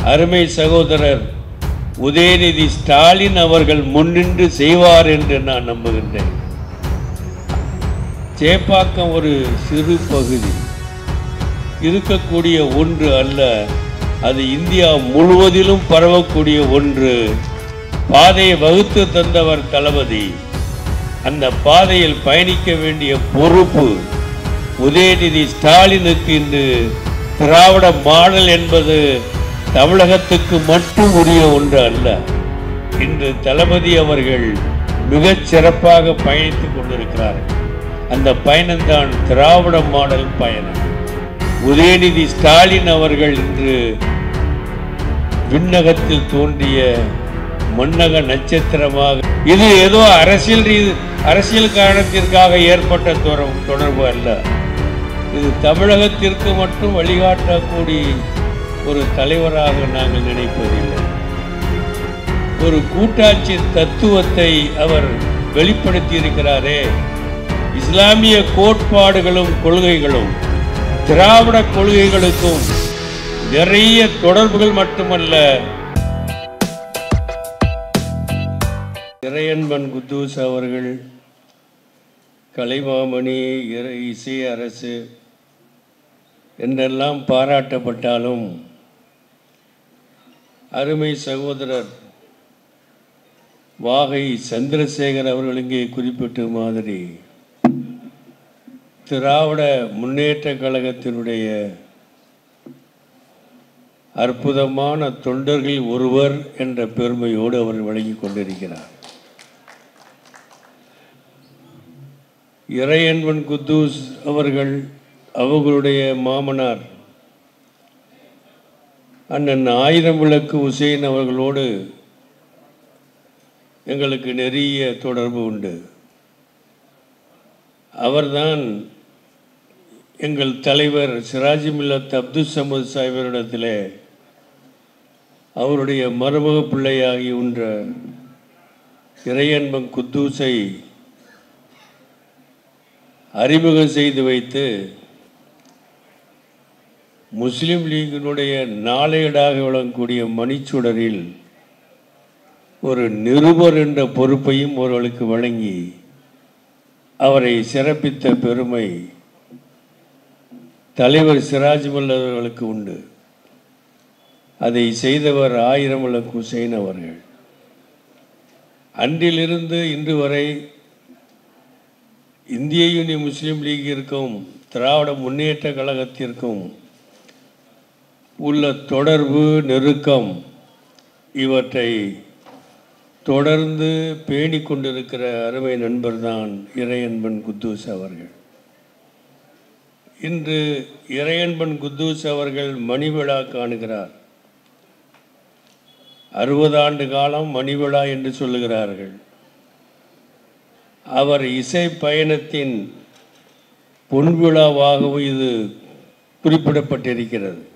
அருமை சகோதரர் உதயநிதி ஸ்டாலின் அவர்கள் முன்னின்று செய்வார் என்று நான் நம்புகின்றேன் சேப்பாக்கம் ஒரு சிறு பகுதி இருக்கக்கூடிய ஒன்று அல்ல அது இந்தியா முழுவதிலும் பரவக்கூடிய ஒன்று பாதையை வகுத்து தந்தவர் தளபதி அந்த பாதையில் பயணிக்க வேண்டிய பொறுப்பு உதயநிதி ஸ்டாலினுக்கு இன்று திராவிட மாடல் என்பது தமிழகத்துக்கு மட்டும் உரிய ஒன்று அல்ல இன்று தளபதி அவர்கள் மிகச் சிறப்பாக பயணித்துக் கொண்டிருக்கிறார்கள் அந்த பயணம்தான் திராவிட மாடல் பயணம் உதயநிதி ஸ்டாலின் அவர்கள் இன்று விண்ணகத்தில் தோன்றிய மன்னக நட்சத்திரமாக இது ஏதோ அரசியல் ரீதி அரசியல் காரணத்திற்காக ஏற்பட்ட தொடர்- தொடர்பு அல்ல இது தமிழகத்திற்கு மட்டும் வழிகாட்டக்கூடிய ஒரு தலைவராக நாங்கள் நினைப்பதில்லை ஒரு கூட்டாட்சி தத்துவத்தை அவர் வெளிப்படுத்தி இருக்கிறாரே இஸ்லாமிய கோட்பாடுகளும் கொள்கைகளும் திராவிட கொள்கைகளுக்கும் நிறைய தொடர்புகள் மட்டுமல்ல இறையன்பன் குத்தூஸ் அவர்கள் கலைமாமணி இறை இசை அரசு என்றெல்லாம் பாராட்டப்பட்டாலும் அருமை சகோதரர் வாகை சந்திரசேகர் அவர்கள் இங்கே குறிப்பிட்ட மாதிரி திராவிட முன்னேற்ற கழகத்தினுடைய அற்புதமான தொண்டர்கள் ஒருவர் என்ற பெருமையோடு அவர் வழங்கிக் கொண்டிருக்கிறார் இறையன்பன் குத்தூஸ் அவர்கள் அவர்களுடைய மாமனார் அண்ணன் ஆயிரம் விளக்கு உசேன் அவர்களோடு எங்களுக்கு நெறிய தொடர்பு உண்டு அவர்தான் எங்கள் தலைவர் சிராஜி மில்லத் அப்துல் சமது சாஹிபரிடத்திலே அவருடைய மருமக பிள்ளையாகி உன்ற இறையன்பன் குத்தூஸை அறிமுகம் செய்து வைத்து முஸ்லிம் லீகினுடைய நாளேடாக விளங்கக்கூடிய மணிச்சுடரில் ஒரு நிருபர் என்ற பொறுப்பையும் அவர்களுக்கு வழங்கி அவரை சிறப்பித்த பெருமை தலைவர் சிராஜ்மல் அவர்களுக்கு உண்டு அதை செய்தவர் ஆயிரம் விளக்கு ஹுசைன் அவர்கள் அன்றிலிருந்து இன்று வரை இந்திய யூனியன் முஸ்லீம் லீக்கிற்கும் திராவிட முன்னேற்ற கழகத்திற்கும் உள்ள தொடர்பு நெருக்கம் இவற்றை தொடர்ந்து பேணிக் கொண்டிருக்கிற அருமை நண்பர்தான் இறையன்பன் குத்தூஸ் அவர்கள் இன்று இறையன்பன் குத்தூஸ் அவர்கள் மணி விழா காணுகிறார் அறுபது ஆண்டு காலம் மணி விழா என்று சொல்லுகிறார்கள் அவர் இசை பயணத்தின் பொன்விழாவாகவும் இது குறிப்பிடப்பட்டிருக்கிறது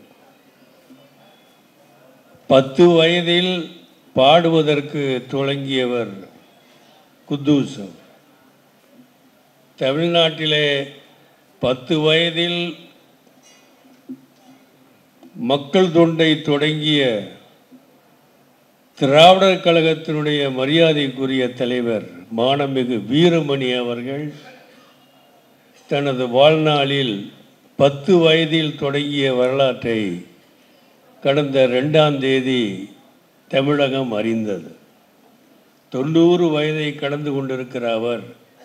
பத்து வயதில் பாடுவதற்கு தொடங்கியவர் குத்தூஸ் தமிழ்நாட்டிலே பத்து வயதில் மக்கள் தொண்டை தொடங்கிய திராவிடர் கழகத்தினுடைய மரியாதைக்குரிய தலைவர் மானமிகு வீரமணி அவர்கள் தனது வாழ்நாளில் பத்து வயதில் தொடங்கிய வரலாற்றை கடந்த ரெண்டாம் தேதி தமிழகம் அறிந்தது தொண்ணூறு வயதை கடந்து கொண்டிருக்கிற அவர்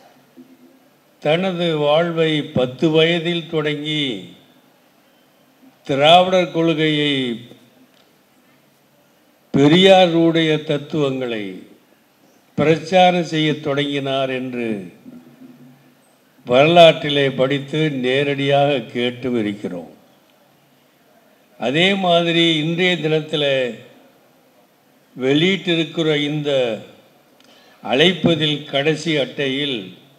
தனது வாழ்வை பத்து வயதில் தொடங்கி திராவிடர் கொள்கையை பெரியாருடைய தத்துவங்களை பிரச்சாரம் செய்ய தொடங்கினார் என்று வரலாற்றிலே படித்து நேரடியாக கேட்டும் இருக்கிறோம் அதே மாதிரி இன்றைய தினத்தில் வெளியிட்டிருக்கிற இந்த அழைப்பதில் கடைசி அட்டையில்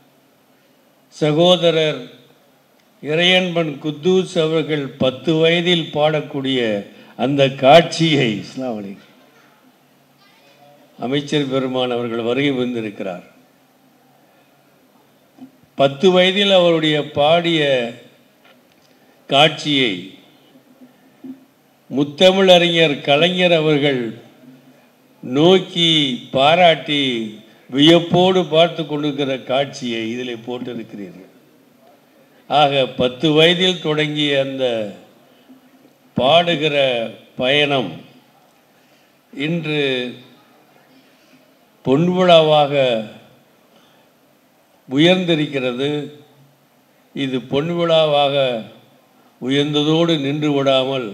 சகோதரர் இறையன்பன் குத்தூஸ் அவர்கள் பத்து வயதில் பாடக்கூடிய அந்த காட்சியை இஸ்லாம் அலைக்கும் அமைச்சர் பெருமான் அவர்கள் வருகை வந்திருக்கிறார் பத்து வயதில் அவருடைய பாடிய காட்சியை முத்தமிழறிஞர் கலைஞர் அவர்கள் நோக்கி பாராட்டி வியப்போடு பார்த்து கொண்டிருக்கிற காட்சியை இதில் போட்டிருக்கிறீர்கள் ஆக பத்து வயதில் தொடங்கிய அந்த பாடுகிற பயணம் இன்று பொன்விழாவாக உயர்ந்திருக்கிறது இது பொன்விழாவாக உயர்ந்ததோடு நின்று விடாமல்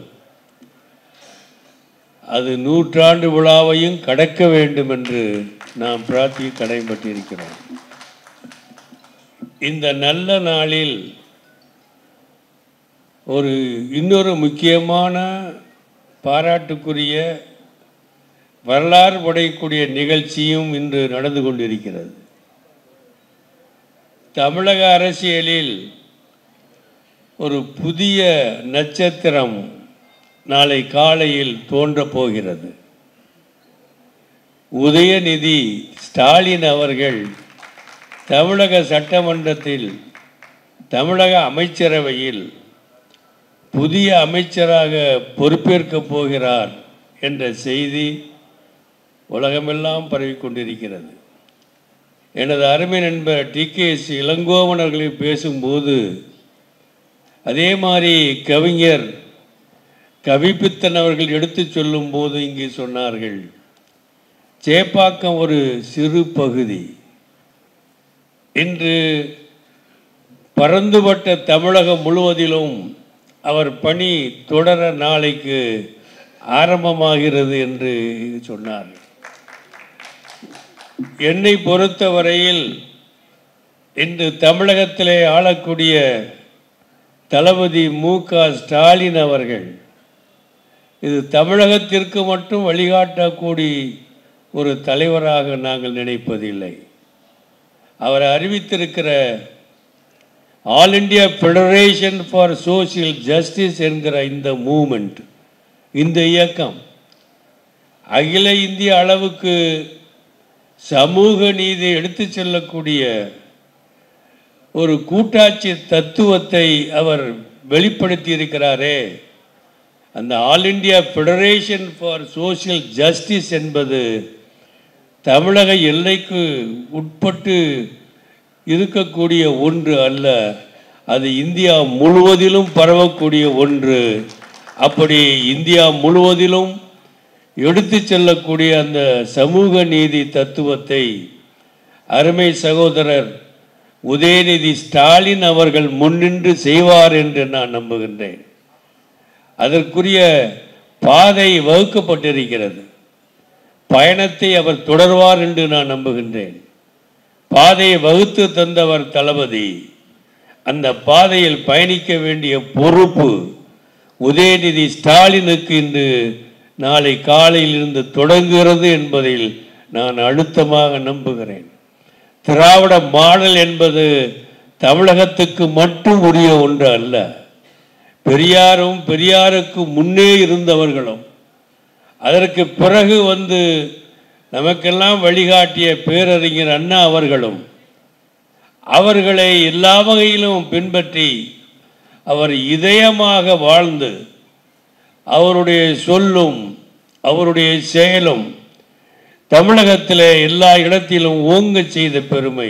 அது நூற்றாண்டு விழாவையும் கடக்க வேண்டும் என்று நாம் பிரார்த்தி கடைபட்டிருக்கிறோம் இந்த நல்ல நாளில் ஒரு இன்னொரு முக்கியமான பாராட்டுக்குரிய வரலாறு படையக்கூடிய நிகழ்ச்சியும் இன்று நடந்து கொண்டிருக்கிறது தமிழக அரசியலில் ஒரு புதிய நட்சத்திரம் நாளை காலையில் தோன்றப் போகிறது உதயநிதி ஸ்டாலின் அவர்கள் தமிழக சட்டமன்றத்தில் தமிழக அமைச்சரவையில் புதிய அமைச்சராக பொறுப்பேற்கப் போகிறார் என்ற செய்தி உலகமெல்லாம் பரவிக் கொண்டிருக்கிறது எனது அருமை நண்பர் டி கே எஸ் இளங்கோவன் அவர்களை பேசும்போது அதே மாதிரி கவிஞர் கவிப்பித்தன் அவர்கள் எடுத்துச் சொல்லும்போது இங்கே சொன்னார்கள் சேப்பாக்கம் ஒரு சிறு பகுதி இன்று பரந்துபட்ட தமிழகம் முழுவதிலும் அவர் பணி தொடர நாளைக்கு ஆரம்பமாகிறது என்று சொன்னார் என்னை பொறுத்தவரையில் இன்று தமிழகத்திலே ஆளக்கூடிய தளபதி மு க ஸ்டாலின் அவர்கள் இது தமிழகத்திற்கு மட்டும் வழிகாட்டக்கூடிய ஒரு தலைவராக நாங்கள் நினைப்பதில்லை அவர் அறிவித்திருக்கிற All India Federation for Social Justice என்கிற இந்த மூமெண்ட் இந்த இயக்கம் அகில இந்திய அளவுக்கு சமூக நீதி எடுத்துச் செல்லக்கூடிய ஒரு கூட்டாட்சி தத்துவத்தை அவர் வெளிப்படுத்தி இருக்கிறாரே அந்த All India Federation for Social Justice என்பது தமிழக எல்லைக்கு உட்பட்டு இருக்கக்கூடிய ஒன்று அல்ல அது இந்தியா முழுவதிலும் பரவக்கூடிய ஒன்று அப்படி இந்தியா முழுவதிலும் எடுத்து செல்லக்கூடிய அந்த சமூக நீதி தத்துவத்தை அருமை சகோதரர் உதயநிதி ஸ்டாலின் அவர்கள் முன்னின்று செய்வார் என்று நான் நம்புகின்றேன் அதற்குரிய பாதை வகுக்கப்பட்டிருக்கிறது பயணத்தை அவர் தொடர்வார் என்று நான் நம்புகின்றேன் பாதையை வகுத்து தந்தவர் தளபதி அந்த பாதையில் பயணிக்க வேண்டிய பொறுப்பு உதயநிதி ஸ்டாலினுக்கு இன்று நாளை காலையில் இருந்து தொடங்குகிறது என்பதில் நான் அழுத்தமாக நம்புகிறேன் திராவிட மாடல் என்பது தமிழகத்துக்கு மட்டும் உரிய ஒன்று அல்ல பெரியாரும் பெரியாருக்கு முன்னே இருந்தவர்களும் அதற்கு பிறகு வந்து நமக்கெல்லாம் வழிகாட்டிய பேரறிஞர் அண்ணா அவர்களும் அவர்களை எல்லா வகையிலும் பின்பற்றி அவர் இதயமாக வாழ்ந்து அவருடைய சொல்லும் அவருடைய செயலும் தமிழகத்திலே எல்லா இடத்திலும் ஓங்கச் செய்த பெருமை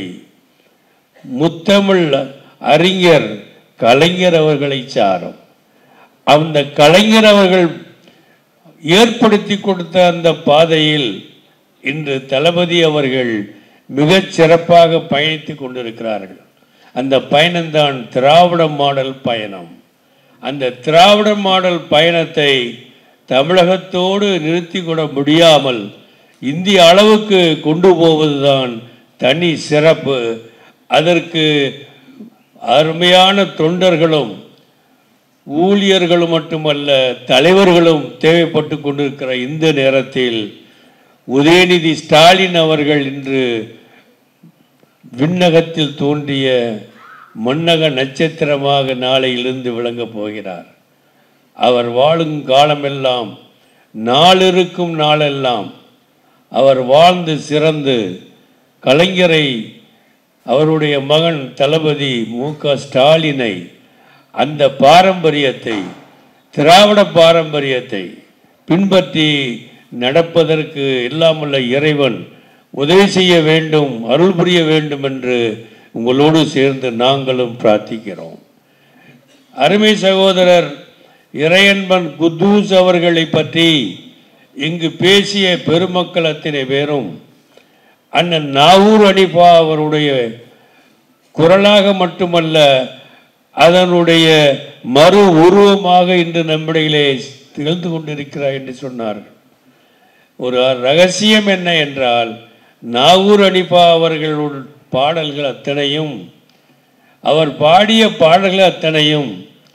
முத்தமிழ் அறிஞர் கலைஞர் அவர்களை சாரும் அந்த கலைஞர் அவர்கள் ஏற்படுத்தி கொடுத்த அந்த பாதையில் இன்று தளபதி அவர்கள் மிகச் சிறப்பாக பயணித்து கொண்டிருக்கிறார்கள் அந்த பயணம்தான் திராவிட மாடல் பயணம் அந்த திராவிட மாடல் பயணத்தை தமிழகத்தோடு நிறுத்தி கொட முடியாமல் இந்திய அளவுக்கு கொண்டு போவதுதான் தனி சிறப்பு அதற்கு அருமையான தொண்டர்களும் ஊழியர்களும் மட்டுமல்ல தலைவர்களும் தேவைப்பட்டு கொண்டிருக்கிற இந்த நேரத்தில் உதயநிதி ஸ்டாலின் அவர்கள் இன்று விண்ணகத்தில் தோன்றிய மன்னக நட்சத்திரமாக நாளையிலிருந்து விளங்கப் போகிறார் அவர் வாழும் காலமெல்லாம் நாளிருக்கும் நாளெல்லாம் அவர் வாழ்ந்து சிறந்து கலைஞரை அவருடைய மகன் தளபதி மு க ஸ்டாலினை அந்த பாரம்பரியத்தை திராவிட பாரம்பரியத்தை பின்பற்றி நடப்பதற்கு எல்லாமுள்ள இறைவன் உதவி செய்ய வேண்டும் அருள் புரிய வேண்டும் என்று உங்களோடு சேர்ந்து நாங்களும் பிரார்த்திக்கிறோம் அருமை சகோதரர் இறையன்பன் குத்தூஸ் அவர்களை பற்றி இங்கு பேசிய பெருமக்கள் அத்தனை பேரும் அண்ணன் நாவூர் அனிபா அவருடைய குரலாக மட்டுமல்ல அதனுடைய மறு உருவமாக இன்று நம்மிடையிலே திகழ்ந்து கொண்டிருக்கிறார் என்று சொன்னார்கள் ஒரு ரகசியம் என்ன என்றால் நாகூர் அனிபா அவர்களுடைய பாடல்கள் அத்தனையும் அவர் பாடிய பாடல்கள் அத்தனையும்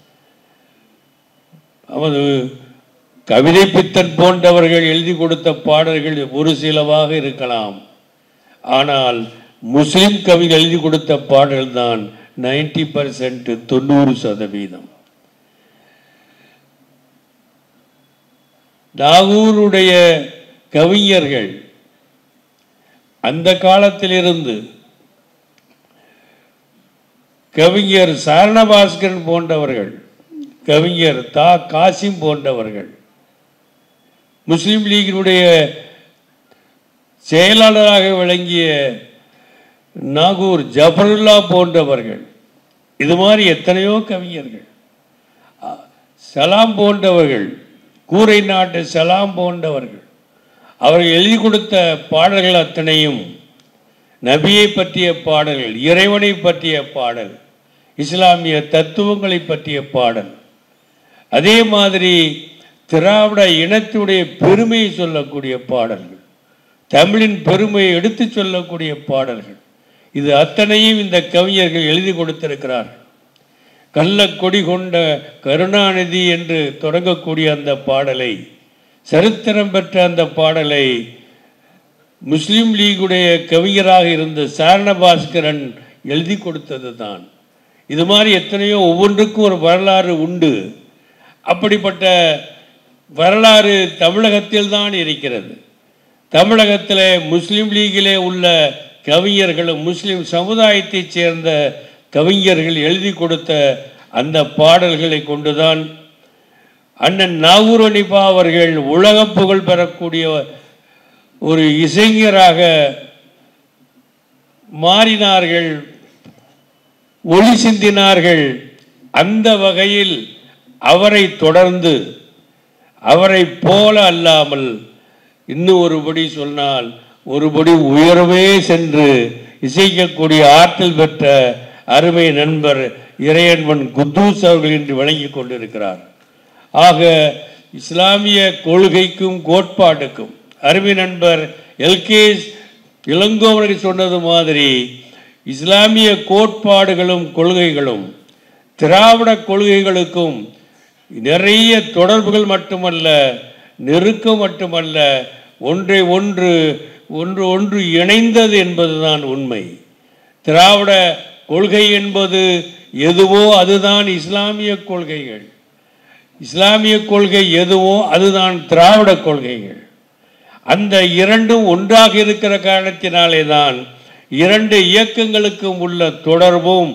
அவது கவிதை பித்தன் போன்றவர்கள் எழுதி கொடுத்த பாடல்கள் ஒரு சிலவாக இருக்கலாம் ஆனால் முஸ்லிம் கவிகள் எழுதி கொடுத்த பாடல் தான் நைன்டி பர்சன்ட் தொண்ணூறு சதவீதம் நாகூருடைய கவிஞர்கள் அந்த காலத்திலிருந்து கவிஞர் சாரணபாஸ்கரன் போன்றவர்கள் கவிஞர் தா காசிம் போன்றவர்கள் முஸ்லிம் லீகினுடைய செயலாளராக விளங்கிய நாகூர் ஜஃபருல்லா போன்றவர்கள் இது மாதிரி எத்தனையோ கவிஞர்கள் அ- சலாம் போன்றவர்கள் கூரை நாட்டு சலாம் போன்றவர்கள் அவர்கள் எழுதி கொடுத்த பாடல்கள் அத்தனையும் நபியை பற்றிய பாடல்கள் இறைவனை பற்றிய பாடல் இஸ்லாமிய தத்துவங்களை பற்றிய பாடல் அதே மாதிரி திராவிட இனத்துடைய பெருமையை சொல்லக்கூடிய பாடல்கள் தமிழின் பெருமையை எடுத்துச் சொல்லக்கூடிய பாடல்கள் இது அத்தனையும் இந்த கவிஞர்கள் எழுதி கொடுத்திருக்கிறார்கள் கள்ளக்கொடி கொண்ட கருணாநிதி என்று தொடங்கக்கூடிய அந்த பாடலை சரித்திரம் பெற்ற அந்த பாடலை முஸ்லிம் லீகுடைய கவிஞராக இருந்த சாரணபாஸ்கரன் எழுதி கொடுத்தது தான் இது மாதிரி எத்தனையோ ஒவ்வொன்றுக்கும் ஒரு வரலாறு உண்டு அப்படிப்பட்ட வரலாறு தமிழகத்தில் தான் இருக்கிறது தமிழகத்தில் முஸ்லிம் லீகிலே உள்ள கவிஞர்களும் முஸ்லிம் சமுதாயத்தைச் சேர்ந்த கவிஞர்கள் எழுதி கொடுத்த அந்த பாடல்களை கொண்டுதான் அண்ணன் நாகூர் அனிபா அவர்கள் உலக புகழ் பெறக்கூடிய ஒரு இசைஞராக மாறினார்கள் ஒளி சிந்தினார்கள் அந்த வகையில் அவரை தொடர்ந்து அவரை போல அல்லாமல் இன்னும் ஒருபடி சொன்னால் ஒருபடி உயரவே சென்று இசைக்கக்கூடிய ஆற்றல் பெற்ற அருமை நண்பர் இறையன்பன் குத்தூஸ் அவர்கள் இன்று வழங்கிக் கொண்டிருக்கிறார் ஆக இஸ்லாமிய கொள்கைக்கும் கோட்பாட்டுக்கும் அருமை நண்பர் எல்கேஸ் இளங்கோவர்கள் சொன்னது மாதிரி இஸ்லாமிய கோட்பாடுகளும் கொள்கைகளும் திராவிட கொள்கைகளுக்கும் நிறைய தொடர்புகள் மட்டுமல்ல நெருக்கம் மட்டுமல்ல ஒன்றை ஒன்று ஒன்று ஒன்று இணைந்தது என்பதுதான் உண்மை திராவிட கொள்கை என்பது எதுவோ அதுதான் இஸ்லாமிய கொள்கைகள் இஸ்லாமிய கொள்கை எதுவோ அதுதான் திராவிட கொள்கைகள் அந்த இரண்டும் ஒன்றாக இருக்கிற காரணத்தினாலே தான் இரண்டு இயக்கங்களுக்கும் உள்ள தொடர்பும்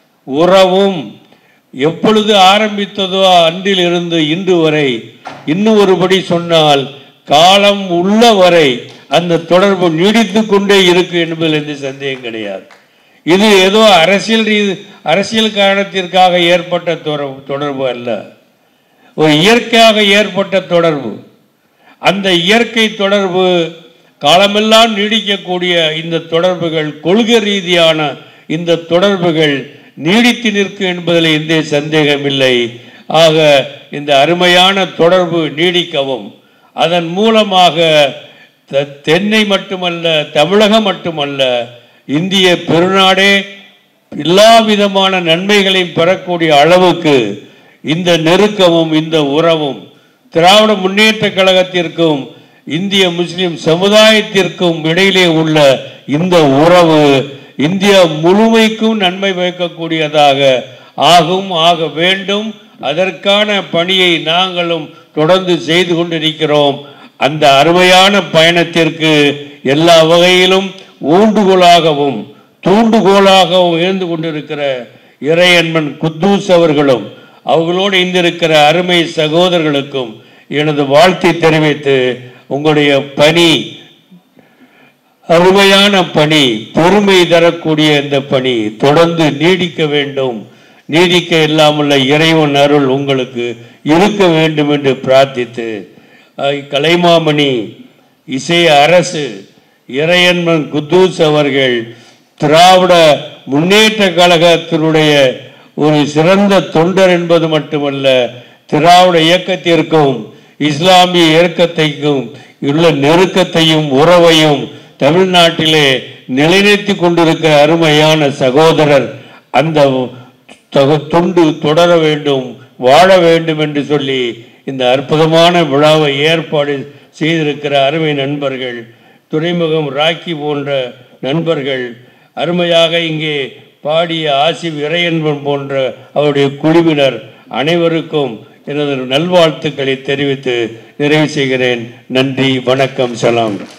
உறவும் எப்பொழுது ஆரம்பித்ததோ அன்றிலிருந்து இன்று வரை இன்னும் ஒருபடி சொன்னால் காலம் உள்ள வரை அந்த தொடர்பு நீடித்து கொண்டே இருக்கு என்பதில் எந்த சந்தேகம் கிடையாது இது ஏதோ அரசியல் ரீதி அரசியல் காரணத்திற்காக ஏற்பட்ட தொடர்பு தொடர்பு அல்ல ஒரு இயற்கையாக ஏற்பட்ட தொடர்பு அந்த இயற்கை தொடர்பு காலமெல்லாம் நீடிக்கக்கூடிய இந்த தொடர்புகள் கொள்கை ரீதியான இந்த தொடர்புகள் நீடித்து நிற்கும் என்பதில் எந்த சந்தேகமில்லை ஆக இந்த அருமையான தொடர்பு நீடிக்கவும் அதன் மூலமாக த- தென்னை மட்டுமல்ல தமிழகம் மட்டுமல்ல இந்திய பெருநாடே எல்லா விதமான நன்மைகளையும் பெறக்கூடிய அளவுக்கு இந்த நெருக்கமும் இந்த உறவும் திராவிட முன்னேற்ற கழகத்திற்கும் இந்திய முஸ்லிம் சமுதாயத்திற்கும் இடையிலே உள்ள இந்த உறவு இந்தியா முழுமைக்கும் நன்மை பயக்கக்கூடியதாக ஆகும் ஆக வேண்டும் அதற்கான பணியை நாங்களும் தொடர்ந்து செய்து கொண்டிருக்கிறோம் அந்த அருமையான பயணத்திற்கு எல்லா வகையிலும் ஊண்டுகோலாகவும் தூண்டுகோலாகவும் இருந்து கொண்டிருக்கிற இறையன்மன் குத்தூஸ் அவர்களும் அவர்களோடு இந்திருக்கிற அருமை சகோதரர்களுக்கும் எனது வாழ்த்தை தெரிவித்து உங்களுடைய பணி அருமையான பணி பெருமை தரக்கூடிய இந்த பணி தொடர்ந்து நீடிக்க வேண்டும் நீடிக்க இல்லாமல்ல இறைவன் அருள் உங்களுக்கு இருக்க வேண்டும் என்று பிரார்த்தித்து அஹ், கலைமாமணி இசை அரசு இறையன்மன் குத்தூஸ் அவர்கள் திராவிட முன்னேற்ற கழகத்தினுடைய ஒரு சிறந்த தொண்டர் என்பது மட்டுமல்ல திராவிட இயக்கத்திற்கும் இஸ்லாமிய இயக்கத்தையும் உள்ள நெருக்கத்தையும் உறவையும் தமிழ்நாட்டிலே நிலைநிறுத்தி கொண்டிருக்கிற அருமையான சகோதரர் அந்த தொக- தொண்டு தொடர வேண்டும் வாழ வேண்டும் என்று சொல்லி இந்த அற்புதமான விழாவை ஏற்பாடு செய்திருக்கிற அருமை நண்பர்கள் துறைமுகம் ராக்கி போன்ற நண்பர்கள் அருமையாக இங்கே பாடிய ஆசிப் இறையன்பன் போன்ற அவருடைய குழுவினர் அனைவருக்கும் எனது நல்வாழ்த்துக்களை தெரிவித்து நிறைவு செய்கிறேன் நன்றி வணக்கம் சலாம்